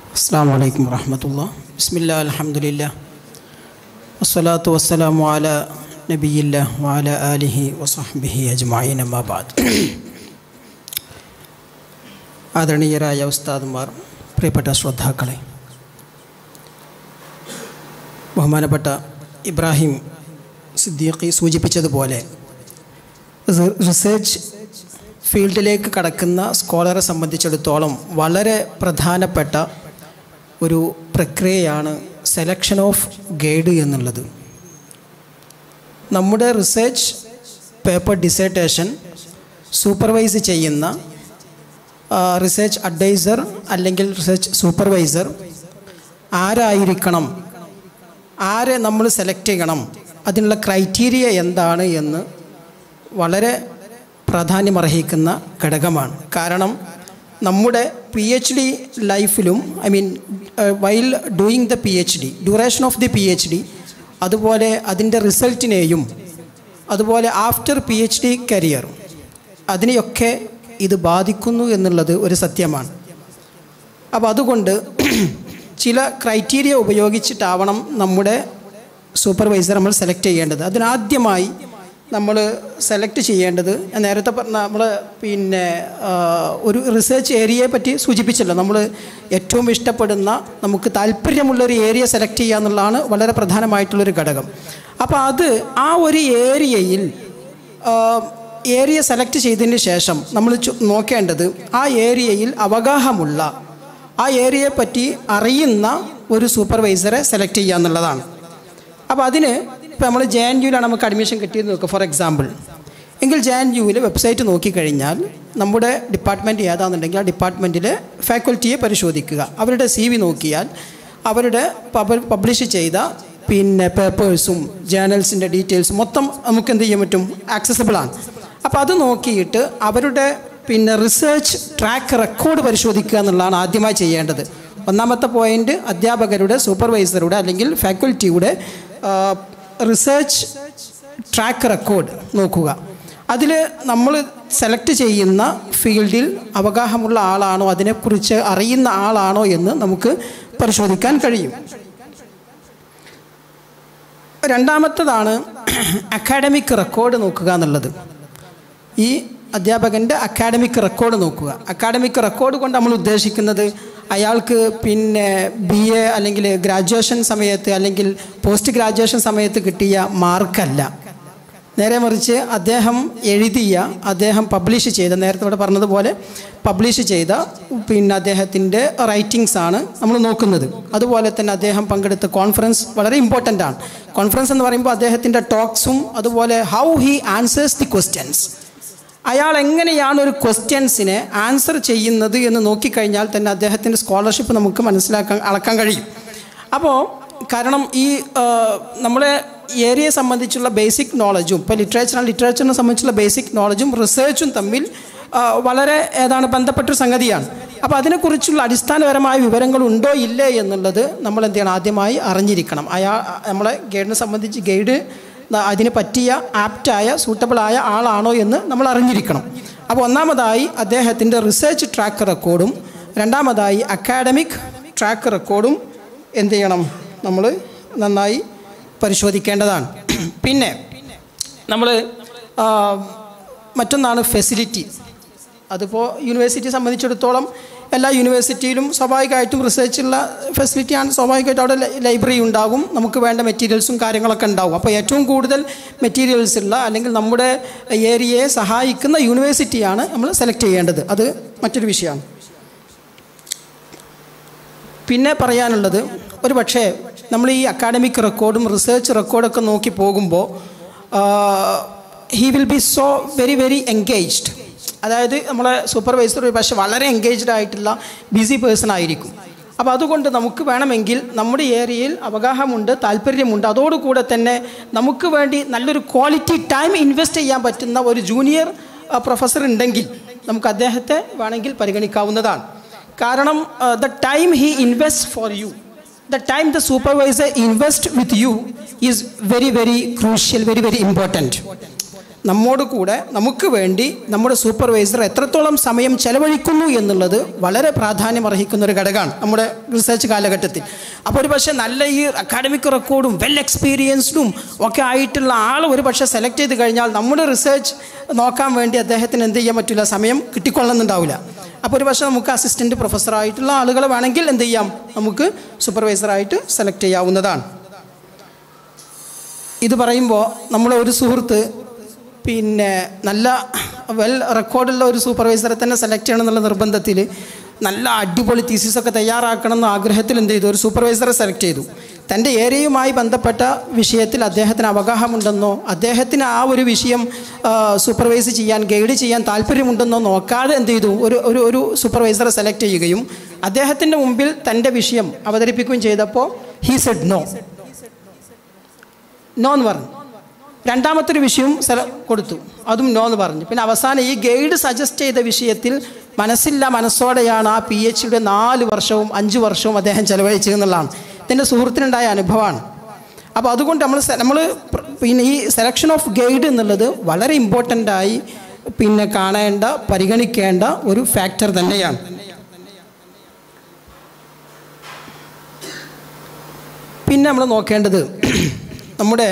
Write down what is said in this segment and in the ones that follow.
അസ്സാം വലൈക്കും വറഹമത്തുള്ള ബിസ്മില്ല അലഹമുല്ല വസ്സലാത്തു വസ്സലാമു അല നബിയില്ല വാല ആലിഹി വസഹബിഹി അജ്മായിൻ അമ്മാബാദ് ആദരണീയരായ ഉസ്താദുമാർ പ്രിയപ്പെട്ട ശ്രോതാക്കളെ ബഹുമാനപ്പെട്ട ഇബ്രാഹിം സിദ്ദീഖി സൂചിപ്പിച്ചതുപോലെ റിസർച്ച് ഫീൽഡിലേക്ക് കടക്കുന്ന സ്കോളറെ സംബന്ധിച്ചിടത്തോളം വളരെ പ്രധാനപ്പെട്ട ഒരു പ്രക്രിയയാണ് സെലക്ഷൻ ഓഫ് ഗൈഡ് എന്നുള്ളത് നമ്മുടെ റിസർച്ച് പേപ്പർ ഡിസേർട്ടേഷൻ സൂപ്പർവൈസ് ചെയ്യുന്ന റിസർച്ച് അഡ്വൈസർ അല്ലെങ്കിൽ റിസർച്ച് സൂപ്പർവൈസർ ആരായിരിക്കണം ആരെ നമ്മൾ സെലക്ട് ചെയ്യണം അതിനുള്ള ക്രൈറ്റീരിയ എന്താണ് എന്ന് വളരെ പ്രാധാന്യമർഹിക്കുന്ന ഘടകമാണ് കാരണം നമ്മുടെ പി എച്ച് ഡി ലൈഫിലും I mean while doing the P H D duration of the P H D അതുപോലെ അതിൻ്റെ റിസൾട്ടിനെയും അതുപോലെ after P H D career അതിനെയൊക്കെ ഇത് ബാധിക്കുന്നു എന്നുള്ളത് ഒരു സത്യമാണ് അപ്പോൾ അതുകൊണ്ട് ചില ക്രൈറ്റീരിയ ഉപയോഗിച്ചിട്ടാവണം നമ്മുടെ സൂപ്പർവൈസർ നമ്മൾ സെലക്ട് ചെയ്യേണ്ടത് അതിനാദ്യമായി നമ്മൾ സെലക്ട് ചെയ്യേണ്ടത് ഞാൻ നേരത്തെ പറഞ്ഞ നമ്മൾ പിന്നെ ഒരു റിസർച്ച് ഏരിയയെ പറ്റി സൂചിപ്പിച്ചല്ലോ നമ്മൾ ഏറ്റവും ഇഷ്ടപ്പെടുന്ന നമുക്ക് താല്പര്യമുള്ളൊരു ഏരിയ സെലക്ട് ചെയ്യുക എന്നുള്ളതാണ് വളരെ പ്രധാനമായിട്ടുള്ളൊരു ഘടകം അപ്പോൾ അത് ആ ഒരു ഏരിയയിൽ ഏരിയ സെലക്ട് ചെയ്തതിന് ശേഷം നമ്മൾ നോക്കേണ്ടത് ആ ഏരിയയിൽ അവഗാഹമുള്ള ആ ഏരിയയെ പറ്റി അറിയുന്ന ഒരു സൂപ്പർവൈസറെ സെലക്ട് ചെയ്യുക എന്നുള്ളതാണ് അപ്പോൾ അതിന് ഇപ്പോൾ നമ്മൾ ജെ എൻ യുവിലാണ് നമുക്ക് അഡ്മിഷൻ കിട്ടിയത് നോക്കുക ഫോർ എക്സാമ്പിൾ എങ്കിൽ ജെ എൻ യുവിൽ വെബ്സൈറ്റ് നോക്കിക്കഴിഞ്ഞാൽ നമ്മുടെ ഡിപ്പാർട്ട്മെൻറ്റ് ഏതാണെന്നുണ്ടെങ്കിൽ ആ ഡിപ്പാർട്ട്മെൻറ്റിലെ ഫാക്കൽറ്റിയെ പരിശോധിക്കുക അവരുടെ സി വി നോക്കിയാൽ അവരുടെ പബ്ലിഷ് ചെയ്ത പിന്നെ പേപ്പേഴ്സും ജേണൽസിൻ്റെ ഡീറ്റെയിൽസും മൊത്തം നമുക്ക് എന്ത് ചെയ്യാൻ പറ്റും ആക്സസബിൾ ആണ് അപ്പോൾ അത് നോക്കിയിട്ട് അവരുടെ പിന്നെ റിസർച്ച് ട്രാക്ക് റെക്കോർഡ് പരിശോധിക്കുക എന്നുള്ളതാണ് ആദ്യമായി ചെയ്യേണ്ടത് ഒന്നാമത്തെ പോയിന്റ് അധ്യാപകരുടെ സൂപ്പർവൈസറുടെ അല്ലെങ്കിൽ ഫാക്കൽറ്റിയുടെ റിസർച്ച് ട്രാക്ക് റെക്കോർഡ് നോക്കുക അതിൽ നമ്മൾ സെലക്ട് ചെയ്യുന്ന ഫീൽഡിൽ അവഗാഹമുള്ള ആളാണോ അതിനെക്കുറിച്ച് അറിയുന്ന ആളാണോ എന്ന് നമുക്ക് പരിശോധിക്കാൻ കഴിയും രണ്ടാമത്തതാണ് അക്കാഡമിക് റെക്കോർഡ് നോക്കുക എന്നുള്ളത് ഈ അധ്യാപകൻ്റെ അക്കാഡമിക് റെക്കോർഡ് നോക്കുക അക്കാഡമിക് റെക്കോർഡ് കൊണ്ട് നമ്മൾ ഉദ്ദേശിക്കുന്നത് അയാൾക്ക് പിന്നെ ബി എ അല്ലെങ്കിൽ ഗ്രാജുവേഷൻ സമയത്ത് അല്ലെങ്കിൽ പോസ്റ്റ് ഗ്രാജുവേഷൻ സമയത്ത് കിട്ടിയ മാർക്കല്ല നേരെ മറിച്ച് അദ്ദേഹം എഴുതിയ അദ്ദേഹം പബ്ലിഷ് ചെയ്ത നേരത്തെ ഇവിടെ പറഞ്ഞതുപോലെ പബ്ലിഷ് ചെയ്ത പിന്നെ അദ്ദേഹത്തിൻ്റെ റൈറ്റിങ്സ് ആണ് നമ്മൾ നോക്കുന്നത് അതുപോലെ തന്നെ അദ്ദേഹം പങ്കെടുത്ത കോൺഫറൻസ് വളരെ ഇമ്പോർട്ടൻ്റ് ആണ് കോൺഫറൻസ് എന്ന് പറയുമ്പോൾ അദ്ദേഹത്തിൻ്റെ ടോക്സും അതുപോലെ how he answers the questions അയാൾ എങ്ങനെയാണ് ഒരു ക്വസ്റ്റ്യൻസിനെ ആൻസർ ചെയ്യുന്നത് എന്ന് നോക്കിക്കഴിഞ്ഞാൽ തന്നെ അദ്ദേഹത്തിൻ്റെ സ്കോളർഷിപ്പ് നമുക്ക് മനസ്സിലാക്കാൻ അളക്കാൻ കഴിയും അപ്പോൾ കാരണം ഈ നമ്മളെ ഏരിയയെ സംബന്ധിച്ചുള്ള ബേസിക് നോളജും ഇപ്പോൾ ലിറ്ററേച്ചർ ആൻഡ് ലിറ്ററേച്ചറിനെ സംബന്ധിച്ചുള്ള ബേസിക് നോളജും റിസർച്ചും തമ്മിൽ വളരെ ഏതാണ് ബന്ധപ്പെട്ടൊരു സംഗതിയാണ് അപ്പോൾ അതിനെക്കുറിച്ചുള്ള അടിസ്ഥാനപരമായ വിവരങ്ങൾ ഉണ്ടോ ഇല്ലേ എന്നുള്ളത് നമ്മൾ എന്ത് ചെയ്യണം ആദ്യമായി അറിഞ്ഞിരിക്കണം അയാൾ നമ്മളെ ഗൈഡിനെ സംബന്ധിച്ച് ഗൈഡ് അതിന് പറ്റിയ ആപ്റ്റായ സൂട്ടബിളായ ആളാണോ എന്ന് നമ്മൾ അറിഞ്ഞിരിക്കണം അപ്പോൾ ഒന്നാമതായി അദ്ദേഹത്തിൻ്റെ റിസർച്ച് ട്രാക്ക് റെക്കോർഡും രണ്ടാമതായി അക്കാഡമിക് ട്രാക്ക് റെക്കോർഡും എന്ത് ചെയ്യണം നമ്മൾ നന്നായി പരിശോധിക്കേണ്ടതാണ് പിന്നെ നമ്മൾ മറ്റൊന്നാണ് ഫെസിലിറ്റി അതിപ്പോൾ യൂണിവേഴ്സിറ്റി സംബന്ധിച്ചിടത്തോളം എല്ലാ യൂണിവേഴ്സിറ്റിയിലും സ്വാഭാവികമായിട്ടും റിസർച്ചുള്ള ഫെസിലിറ്റിയാണ് സ്വാഭാവികമായിട്ടും അവിടെ ലൈബ്രറി ഉണ്ടാകും നമുക്ക് വേണ്ട മെറ്റീരിയൽസും കാര്യങ്ങളൊക്കെ ഉണ്ടാകും അപ്പോൾ ഏറ്റവും കൂടുതൽ മെറ്റീരിയൽസ് ഉള്ള അല്ലെങ്കിൽ നമ്മുടെ ഏരിയയെ സഹായിക്കുന്ന യൂണിവേഴ്സിറ്റിയാണ് നമ്മൾ സെലക്ട് ചെയ്യേണ്ടത് അത് മറ്റൊരു വിഷയമാണ് പിന്നെ പറയാനുള്ളത് ഒരു പക്ഷേ നമ്മൾ ഈ അക്കാഡമിക് റെക്കോർഡും റിസർച്ച് റെക്കോർഡൊക്കെ നോക്കി പോകുമ്പോൾ he will be so very very engaged അതായത് നമ്മളെ സൂപ്പർവൈസർ ഒരു പക്ഷേ വളരെ എൻഗേജ്ഡ് ആയിട്ടുള്ള ബിസി പേഴ്സൺ ആയിരിക്കും അപ്പോൾ അതുകൊണ്ട് നമുക്ക് വേണമെങ്കിൽ നമ്മുടെ ഏരിയയിൽ അവഗാഹമുണ്ട് താല്പര്യമുണ്ട് അതോടുകൂടെ തന്നെ നമുക്ക് വേണ്ടി നല്ലൊരു ക്വാളിറ്റി ടൈം ഇൻവെസ്റ്റ് ചെയ്യാൻ പറ്റുന്ന ഒരു ജൂനിയർ പ്രൊഫസർ ഉണ്ടെങ്കിൽ നമുക്ക് അദ്ദേഹത്തെ വേണമെങ്കിൽ പരിഗണിക്കാവുന്നതാണ് കാരണം the time he invest for you the time the supervisor invest with you is very very crucial very very important നമ്മോട് കൂടെ നമുക്ക് വേണ്ടി നമ്മുടെ സൂപ്പർവൈസർ എത്രത്തോളം സമയം ചെലവഴിക്കുന്നു എന്നുള്ളത് വളരെ പ്രാധാന്യം അർഹിക്കുന്ന ഒരു ഘടകമാണ് നമ്മുടെ റിസർച്ച് കാലഘട്ടത്തിൽ അപ്പോൾ ഒരു പക്ഷേ നല്ല ഈ അക്കാഡമിക് റെക്കോർഡും വെൽ എക്സ്പീരിയൻസ്ഡും ഒക്കെ ആയിട്ടുള്ള ആൾ ഒരു പക്ഷേ സെലക്ട് ചെയ്ത് കഴിഞ്ഞാൽ നമ്മുടെ റിസർച്ച് നോക്കാൻ വേണ്ടി അദ്ദേഹത്തിന് എന്ത് ചെയ്യാൻ പറ്റില്ല സമയം കിട്ടിക്കൊള്ളുന്നുണ്ടാവില്ല അപ്പോൾ ഒരു പക്ഷേ നമുക്ക് അസിസ്റ്റൻറ്റ് പ്രൊഫസറായിട്ടുള്ള ആളുകളെ വേണമെങ്കിൽ എന്ത് ചെയ്യാം നമുക്ക് സൂപ്പർവൈസറായിട്ട് സെലക്ട് ചെയ്യാവുന്നതാണ് ഇത് പറയുമ്പോൾ നമ്മളെ ഒരു സുഹൃത്ത് പിന്നെ നല്ല വെൽ റെക്കോർഡുള്ള ഒരു സൂപ്പർവൈസറെ തന്നെ സെലക്ട് ചെയ്യണം എന്നുള്ള നിർബന്ധത്തിൽ നല്ല അടിപൊളി തീസിസൊക്കെ തയ്യാറാക്കണം എന്ന ആഗ്രഹത്തിൽ എന്ത് ചെയ്തു ഒരു സൂപ്പർവൈസറെ സെലക്ട് ചെയ്തു തൻ്റെ ഏരിയയുമായി ബന്ധപ്പെട്ട വിഷയത്തിൽ അദ്ദേഹത്തിന് അവഗാഹമുണ്ടെന്നോ അദ്ദേഹത്തിന് ആ ഒരു വിഷയം സൂപ്പർവൈസ് ചെയ്യാൻ ഗൈഡ് ചെയ്യാൻ താല്പര്യമുണ്ടെന്നോ നോക്കാതെ എന്ത് ചെയ്തു ഒരു ഒരു ഒരു സൂപ്പർവൈസറെ സെലക്ട് ചെയ്യുകയും അദ്ദേഹത്തിൻ്റെ മുമ്പിൽ തൻ്റെ വിഷയം അവതരിപ്പിക്കുകയും ചെയ്തപ്പോൾ ഹീ സെഡ് നോ നോ എന്ന് പറഞ്ഞു രണ്ടാമത്തെ ഒരു വിഷയവും സെല കൊടുത്തു അതും നോ എന്ന് പറഞ്ഞു പിന്നെ അവസാനം ഈ ഗൈഡ് സജസ്റ്റ് ചെയ്ത വിഷയത്തിൽ മനസ്സില്ല മനസ്സോടെയാണ് ആ പി എച്ച് ഡിയുടെ നാല് വർഷവും അഞ്ച് വർഷവും അദ്ദേഹം ചെലവഴിച്ചത് എന്നുള്ളതാണ് ഇതിൻ്റെ സുഹൃത്തിനുണ്ടായ അനുഭവമാണ് അപ്പോൾ അതുകൊണ്ട് നമ്മൾ നമ്മൾ പിന്നെ ഈ സെലക്ഷൻ ഓഫ് ഗൈഡ് എന്നുള്ളത് വളരെ ഇമ്പോർട്ടൻ്റ് ആയി പിന്നെ കാണേണ്ട പരിഗണിക്കേണ്ട ഒരു ഫാക്ടർ തന്നെയാണ് പിന്നെ നമ്മൾ നോക്കേണ്ടത് നമ്മുടെ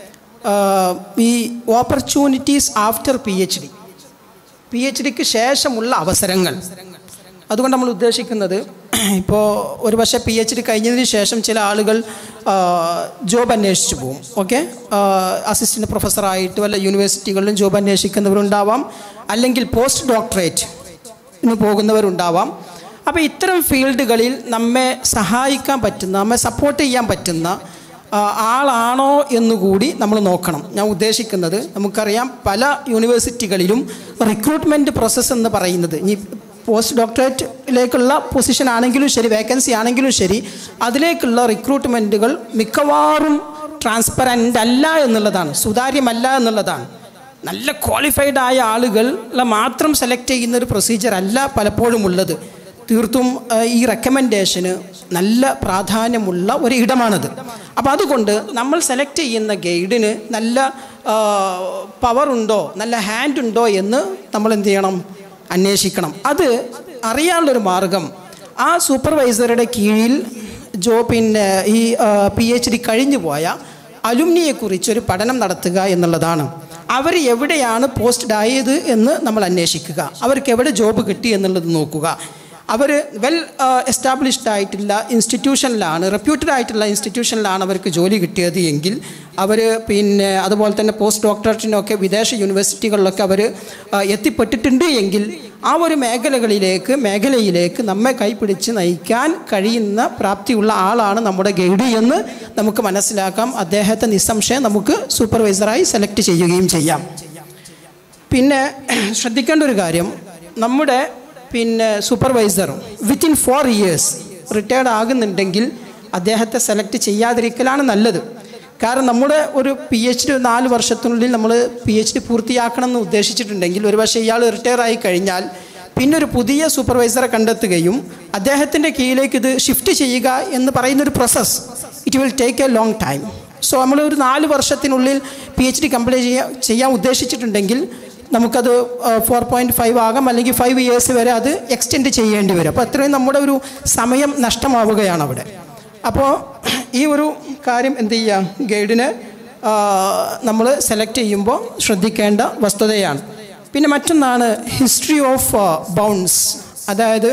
ഈ opportunities after P H D P H ഡിക്ക് ശേഷമുള്ള അവസരങ്ങൾ അതുകൊണ്ട് നമ്മൾ ഉദ്ദേശിക്കുന്നത് ഇപ്പോൾ ഒരു പക്ഷേ പി എച്ച് ഡി കഴിഞ്ഞതിന് ശേഷം ചില ആളുകൾ ജോബ് അന്വേഷിച്ച് പോകും ഓക്കെ അസിസ്റ്റൻറ്റ് പ്രൊഫസറായിട്ട് വല്ല യൂണിവേഴ്സിറ്റികളിലും ജോബ് അന്വേഷിക്കുന്നവരുണ്ടാവാം അല്ലെങ്കിൽ പോസ്റ്റ് ഡോക്ടറേറ്റ് പോകുന്നവരുണ്ടാവാം അപ്പോൾ ഇത്തരം ഫീൽഡുകളിൽ നമ്മെ സഹായിക്കാൻ പറ്റുന്ന നമ്മെ സപ്പോർട്ട് ചെയ്യാൻ പറ്റുന്ന ആളാണോ എന്നുകൂടി നമ്മൾ നോക്കണം ഞാൻ ഉദ്ദേശിക്കുന്നത് നമുക്കറിയാം പല യൂണിവേഴ്സിറ്റികളിലും റിക്രൂട്ട്മെൻറ്റ് പ്രോസസ്സ് എന്ന് പറയുന്നത് ഇനി പോസ്റ്റ് ഡോക്ടറേറ്റിലേക്കുള്ള പൊസിഷൻ ആണെങ്കിലും ശരി വേക്കൻസി ആണെങ്കിലും ശരി അതിലേക്കുള്ള റിക്രൂട്ട്മെൻറ്റുകൾ മിക്കവാറും ട്രാൻസ്പെറൻ്റ് അല്ല എന്നുള്ളതാണ് സുതാര്യമല്ല എന്നുള്ളതാണ് നല്ല ക്വാളിഫൈഡ് ആയ ആളുകളെ മാത്രം സെലക്ട് ചെയ്യുന്ന ഒരു പ്രൊസീജിയർ അല്ല പലപ്പോഴും ഉള്ളത് തീർത്തും ഈ റെക്കമെൻഡേഷന് നല്ല പ്രാധാന്യമുള്ള ഒരു ഇടമാണത് അപ്പോൾ അതുകൊണ്ട് നമ്മൾ സെലക്ട് ചെയ്യുന്ന ഗൈഡിന് നല്ല പവർ ഉണ്ടോ നല്ല ഹാൻഡ് ഉണ്ടോ എന്ന് നമ്മൾ എന്ത് ചെയ്യണം അന്വേഷിക്കണം അത് അറിയാനുള്ളൊരു മാർഗം ആ സൂപ്പർവൈസറുടെ കീഴിൽ ജോ പിന്നെ ഈ പി എച്ച് ഡി കഴിഞ്ഞു പോയ അലുമിനിയെക്കുറിച്ചൊരു പഠനം നടത്തുക എന്നുള്ളതാണ് അവർ എവിടെയാണ് പോസ്റ്റഡ് ആയത് എന്ന് നമ്മൾ അന്വേഷിക്കുക അവർക്ക് എവിടെ ജോബ് കിട്ടി എന്നുള്ളത് നോക്കുക അവർ വെൽ എസ്റ്റാബ്ലിഷ്ഡ് ആയിട്ടുള്ള ഇൻസ്റ്റിറ്റ്യൂഷനിലാണ് റെപ്യൂട്ടഡ് ആയിട്ടുള്ള ഇൻസ്റ്റിറ്റ്യൂഷനിലാണ് അവർക്ക് ജോലി കിട്ടിയത് എങ്കിൽ അവർ പിന്നെ അതുപോലെ തന്നെ പോസ്റ്റ് ഡോക്ടറേറ്റിനൊക്കെ വിദേശ യൂണിവേഴ്സിറ്റികളിലൊക്കെ അവർ എത്തിപ്പെട്ടിട്ടുണ്ട് എങ്കിൽ ആ ഒരു മേഖലകളിലേക്ക് മേഖലയിലേക്ക് നമ്മെ കൈപിടിച്ച് നയിക്കാൻ കഴിയുന്ന പ്രാപ്തിയുള്ള ആളാണ് നമ്മുടെ ഗൈഡ് എന്ന് നമുക്ക് മനസ്സിലാക്കാം അദ്ദേഹത്തെ നിസ്സംശയം നമുക്ക് സൂപ്പർവൈസറായി സെലക്ട് ചെയ്യുകയും ചെയ്യാം പിന്നെ ശ്രദ്ധിക്കേണ്ട ഒരു കാര്യം നമ്മുടെ പിന്നെ supervisor within four years retired ആകുന്നുണ്ടെങ്കിൽ അദ്ദേഹത്തെ സെലക്ട് ചെയ്യാതിരിക്കലാണ് നല്ലത് കാരണം നമ്മുടെ ഒരു പി എച്ച് ഡി നാല് വർഷത്തിനുള്ളിൽ നമ്മൾ പി എച്ച് ഡി പൂർത്തിയാക്കണം എന്ന് ഉദ്ദേശിച്ചിട്ടുണ്ടെങ്കിൽ ഒരു പക്ഷേ ഇയാൾ റിട്ടയർ ആയി കഴിഞ്ഞാൽ പിന്നെ ഒരു പുതിയ സൂപ്പർവൈസറെ കണ്ടെത്തുകയും അദ്ദേഹത്തിൻ്റെ കീഴിലേക്ക് ഇത് ഷിഫ്റ്റ് ചെയ്യുക എന്ന് പറയുന്നൊരു process it will take a long time so നമ്മൾ ഒരു നാല് വർഷത്തിനുള്ളിൽ പി എച്ച് ഡി കംപ്ലീറ്റ് ചെയ്യാൻ ചെയ്യാൻ ഉദ്ദേശിച്ചിട്ടുണ്ടെങ്കിൽ നമുക്കത് ഫോർ പോയിൻറ്റ് ഫൈവ് ആകാം അല്ലെങ്കിൽ ഫൈവ് ഇയേഴ്സ് വരെ അത് എക്സ്റ്റെൻഡ് ചെയ്യേണ്ടി വരും അപ്പോൾ അത്രയും നമ്മുടെ ഒരു സമയം നഷ്ടമാവുകയാണ് അവിടെ അപ്പോൾ ഈ ഒരു കാര്യം എന്ത് ചെയ്യുക ഗൈഡിനെ നമ്മൾ സെലക്ട് ചെയ്യുമ്പോൾ ശ്രദ്ധിക്കേണ്ട വസ്തുതയാണ് പിന്നെ മറ്റൊന്നാണ് ഹിസ്റ്ററി ഓഫ് ബൗൺസ് അതായത്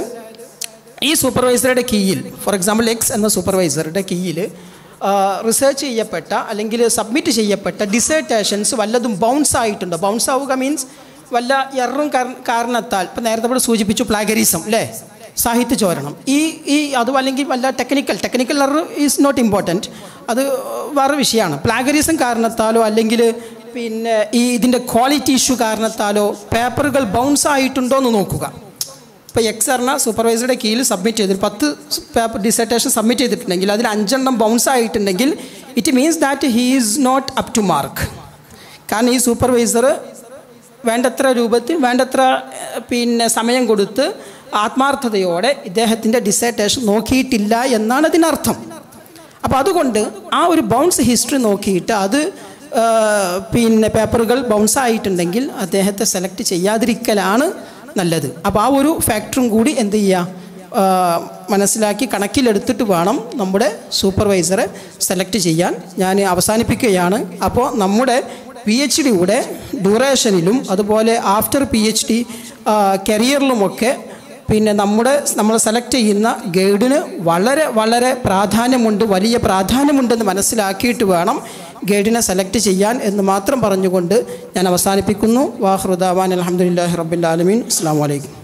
ഈ സൂപ്പർവൈസറുടെ കീഴിൽ ഫോർ എക്സാമ്പിൾ എക്സ് എന്ന സൂപ്പർവൈസറുടെ കീഴിൽ റിസർച്ച് ചെയ്യപ്പെട്ട അല്ലെങ്കിൽ സബ്മിറ്റ് ചെയ്യപ്പെട്ട ഡിസേർട്ടേഷൻസ് വല്ലതും ബൗൺസ് ആയിട്ടുണ്ട് ബൗൺസ് ആവുക മീൻസ് വല്ല എററും കാരണത്താൽ ഇപ്പം നേരത്തെ ഇവിടെ സൂചിപ്പിച്ചു പ്ലാഗറിസം അല്ലേ സാഹിത്യ ചോരണം ഈ ഈ അതും അല്ലെങ്കിൽ വല്ല technical technical error is not important അത് വേറെ വിഷയമാണ് പ്ലാഗറിസം കാരണത്താലോ അല്ലെങ്കിൽ പിന്നെ ഈ ഇതിൻ്റെ ക്വാളിറ്റി ഇഷ്യൂ കാരണത്താലോ പേപ്പറുകൾ ബൗൺസ് ആയിട്ടുണ്ടോ എന്ന് നോക്കുക ഇപ്പോൾ എക്സ് പറഞ്ഞ സൂപ്പർവൈസറുടെ കീഴിൽ സബ്മിറ്റ് ചെയ്തിട്ട് പത്ത് പേപ്പർ ഡിസർട്ടേഷൻ സബ്മിറ്റ് ചെയ്തിട്ടുണ്ടെങ്കിൽ അതിൽ അഞ്ചെണ്ണം ബൗൺസ് ആയിട്ടുണ്ടെങ്കിൽ it means that he is not up to mark കാരണം ഈ സൂപ്പർവൈസർ വേണ്ടത്ര രൂപത്തിൽ വേണ്ടത്ര പിന്നെ സമയം കൊടുത്ത് ആത്മാർത്ഥതയോടെ ഇദ്ദേഹത്തിൻ്റെ ഡിസർട്ടേഷൻ നോക്കിയിട്ടില്ല എന്നാണ് അതിനർത്ഥം അപ്പോൾ അതുകൊണ്ട് ആ ഒരു ബൗൺസ് ഹിസ്റ്ററി നോക്കിയിട്ട് അത് ആ, പിന്നെ പേപ്പറുകൾ ബൗൺസ് ആയിട്ടുണ്ടെങ്കിൽ അദ്ദേഹത്തെ സെലക്ട് ചെയ്യാതിരിക്കലാണ് നല്ലത് അപ്പോൾ ആ ഒരു ഫാക്ടറും കൂടി എന്ത് ചെയ്യുക ആ, മനസ്സിലാക്കി കണക്കിലെടുത്തിട്ട് വേണം നമ്മുടെ സൂപ്പർവൈസറെ സെലക്ട് ചെയ്യാൻ ഞാൻ അവസാനിപ്പിക്കുകയാണ് അപ്പോൾ നമ്മുടെ പി എച്ച് ഡിയുടെ ഡ്യൂറേഷനിലും അതുപോലെ ആഫ്റ്റർ പി എച്ച് ഡി കരിയറിലുമൊക്കെ പിന്നെ നമ്മുടെ നമ്മൾ സെലക്ട് ചെയ്യുന്ന ഗൈഡിന് വളരെ വളരെ പ്രാധാന്യമുണ്ട് വലിയ പ്രാധാന്യമുണ്ടെന്ന് മനസ്സിലാക്കിയിട്ട് വേണം ഗൈഡിനെ സെലക്ട് ചെയ്യാൻ എന്ന് മാത്രം പറഞ്ഞുകൊണ്ട് ഞാൻ അവസാനിപ്പിക്കുന്നു വാഹൃദാവാൻ അലഹമുല്ലാഹി റബ്ബിൽ ആലമീൻ അസ്സാം വലൈക്കും